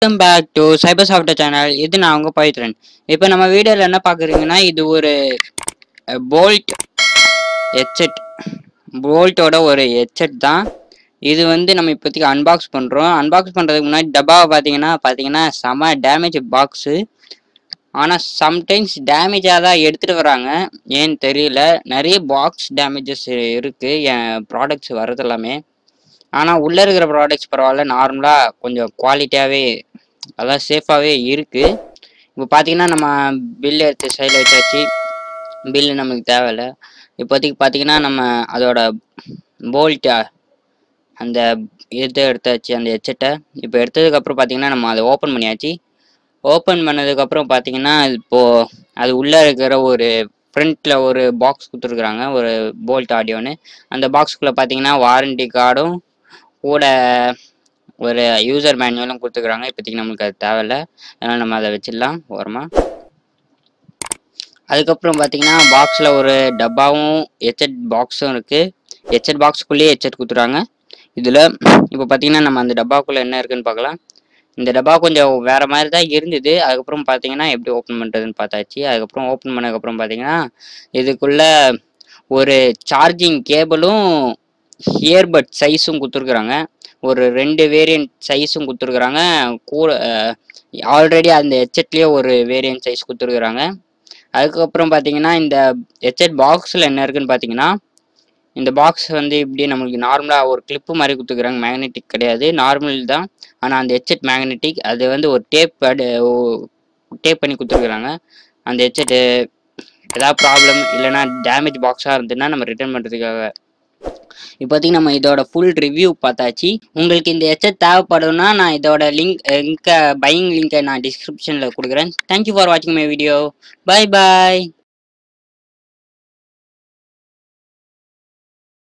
welcome back to cyber software channel இது நான் உங்கள் பவித்ரன் இப்போ நம்ம வீடியோவில் என்ன பார்க்குறீங்கன்னா இது ஒரு போல்ட் ஹெட்செட் போல்ட்டோட ஒரு ஹெட்செட் தான் இது வந்து நம்ம இப்போதைக்கு அன்பாக்ஸ் பண்ணுறோம் அன்பாக்ஸ் பண்ணுறதுக்கு முன்னாடி டப்பாவை பார்த்தீங்கன்னா பார்த்தீங்கன்னா செம டேமேஜ் பாக்ஸு ஆனால் சம்டைம்ஸ் டேமேஜாக தான் எடுத்துகிட்டு வராங்க ஏன்னு தெரியல நிறைய பாக்ஸ் டேமேஜஸ் இருக்குது என் ப்ராடக்ட்ஸ் வர்றது எல்லாமே ஆனால் உள்ளே இருக்கிற ப்ராடக்ட்ஸ் பரவாயில்ல நார்மலாக கொஞ்சம் குவாலிட்டியாகவே அதான் சேஃபாகவே இருக்குது இப்போ பார்த்தீங்கன்னா நம்ம பில் எடுத்து சைடில் வச்சாச்சு பில்லு நமக்கு தேவையில்ல இப்போதைக்கு பார்த்தீங்கன்னா நம்ம அதோட போல்ட்டா அந்த இது எடுத்தாச்சு அந்த ஹெட்செட்டை இப்போ எடுத்ததுக்கப்புறம் பார்த்தீங்கன்னா நம்ம அதை ஓப்பன் பண்ணியாச்சு ஓப்பன் பண்ணதுக்கப்புறம் பார்த்தீங்கன்னா இப்போது அது உள்ளே இருக்கிற ஒரு ஃப்ரண்ட்டில் ஒரு பாக்ஸ் கொடுத்துருக்குறாங்க ஒரு போல்ட் ஆடியோன்னு அந்த பாக்ஸ்குள்ளே பார்த்தீங்கன்னா வாரண்டி கார்டும் கூட ஒரு யூசர் மேனுவலும் கொடுத்துருக்குறாங்க இப்போதைக்கு நம்மளுக்கு அது தேவையில்ல அதனால் நம்ம அதை வச்சிடலாம் ஓரமாக அதுக்கப்புறம் பார்த்தீங்கன்னா பாக்ஸில் ஒரு டப்பாவும் ஹெட்செட் பாக்ஸும் இருக்குது ஹெட்செட் பாக்ஸ்க்குள்ளேயே ஹெட்செட் கொடுத்துறாங்க இதில் இப்போ பார்த்தீங்கன்னா நம்ம அந்த டப்பாக்குள்ளே என்ன இருக்குன்னு பார்க்கலாம் இந்த டப்பா கொஞ்சம் வேறு மாதிரி தான் இருந்தது அதுக்கப்புறம் பார்த்தீங்கன்னா எப்படி ஓப்பன் பண்ணுறதுன்னு பார்த்தாச்சு அதுக்கப்புறம் ஓப்பன் பண்ணதுக்கப்புறம் பார்த்தீங்கன்னா இதுக்குள்ளே ஒரு சார்ஜிங் கேபிளும் இயர்பட் சைஸும் கொடுத்துருக்குறாங்க ஒரு ரெண்டு வேரியன்ட் சைஸும் கொடுத்துருக்குறாங்க கூட ஆல்ரெடி அந்த ஹெட்செட்லேயே ஒரு வேரியன்ட் சைஸ் கொடுத்துருக்குறாங்க அதுக்கப்புறம் பார்த்தீங்கன்னா இந்த ஹெட்செட் பாக்ஸில் என்ன இருக்குன்னு பார்த்தீங்கன்னா இந்த பாக்ஸ் வந்து இப்படி நம்மளுக்கு நார்மலாக ஒரு கிளிப்பு மாதிரி கொடுத்துருக்குறாங்க மேக்னெட்டிக் கிடையாது நார்மல் தான் ஆனால் அந்த ஹெட்செட் மேக்னெட்டிக் அது வந்து ஒரு டேப் டேப் பண்ணி கொடுத்துருக்குறாங்க அந்த ஹெட்செட்டு ஏதாவது ப்ராப்ளம் இல்லைன்னா டேமேஜ் பாக்ஸாக இருந்ததுன்னா நம்ம ரிட்டர்ன் பண்ணுறதுக்காக இப்போதைக்கு நம்ம இதோட ஃபுல் ரிவ்யூ பார்த்தாச்சு உங்களுக்கு இந்த ஹெட்செட் தேவைப்படும்னா நான் இதோட லிங்க் லிங்கை பையிங் லிங்கை நான் டிஸ்கிரிப்ஷனில் கொடுக்குறேன் தேங்க்யூ ஃபார் வாட்சிங் மை வீடியோ பை பாய்